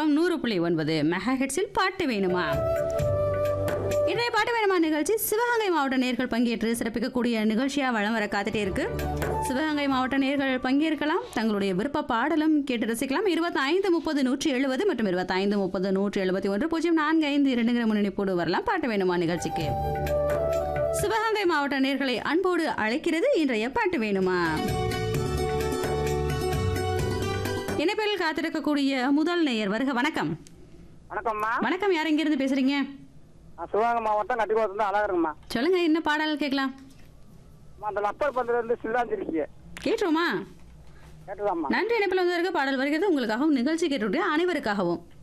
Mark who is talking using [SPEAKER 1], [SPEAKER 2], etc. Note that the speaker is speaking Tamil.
[SPEAKER 1] எஃப்எம் நூறு புள்ளி ஒன்பது மெகா ஹெட்ஸில் பாட்டு வேணுமா இன்றைய பாட்டு வேணுமா நிகழ்ச்சி சிவகங்கை மாவட்ட நேர்கள் பங்கேற்று சிறப்பிக்கக்கூடிய நிகழ்ச்சியாக வளம் வர காத்துட்டே இருக்கு சிவகங்கை மாவட்ட நேர்கள் பங்கேற்கலாம் தங்களுடைய விருப்ப பாடலும் கேட்டு ரசிக்கலாம் இருபத்தி ஐந்து முப்பது நூற்றி எழுபது மற்றும் இருபத்தி ஐந்து முப்பது நூற்றி எழுபத்தி ஒன்று பூஜ்ஜியம் நான்கு ஐந்து இரண்டுங்கிற முன்னணிப்போடு வரலாம் பாட்டு வேணுமா நிகழ்ச்சிக்கு சிவகங்கை மாவட்ட நேர்களை அன்போடு அழைக்கிறது இன்றைய பாட்டு வேணுமா இணைப்பில் காத்திருக்கக்கூடிய முதல் நேயர் வருக வணக்கம்
[SPEAKER 2] வணக்கம்மா
[SPEAKER 1] வணக்கம் யார் இங்கிருந்து பேசுறீங்க
[SPEAKER 2] நான் சிவகங்கை மாவட்டம் கட்டிக்குளத்துல அழகருங்கம்மா
[SPEAKER 1] சொல்லுங்க என்ன பாடல் கேட்கலாம்
[SPEAKER 2] அம்மா, அந்த லப்பர் பந்தில இருந்து சில்லாஞ்சிருக்கீங்க
[SPEAKER 1] கேட்டுருமா
[SPEAKER 2] கேட்டுதாம்மா
[SPEAKER 1] நன்றி இணைப்பில் வந்ததற்கு பாடல் வருகிறது உங்களுக்காகவும் நிகழ்ச்சி கேட்டுடைய அனைவருக்காகவும்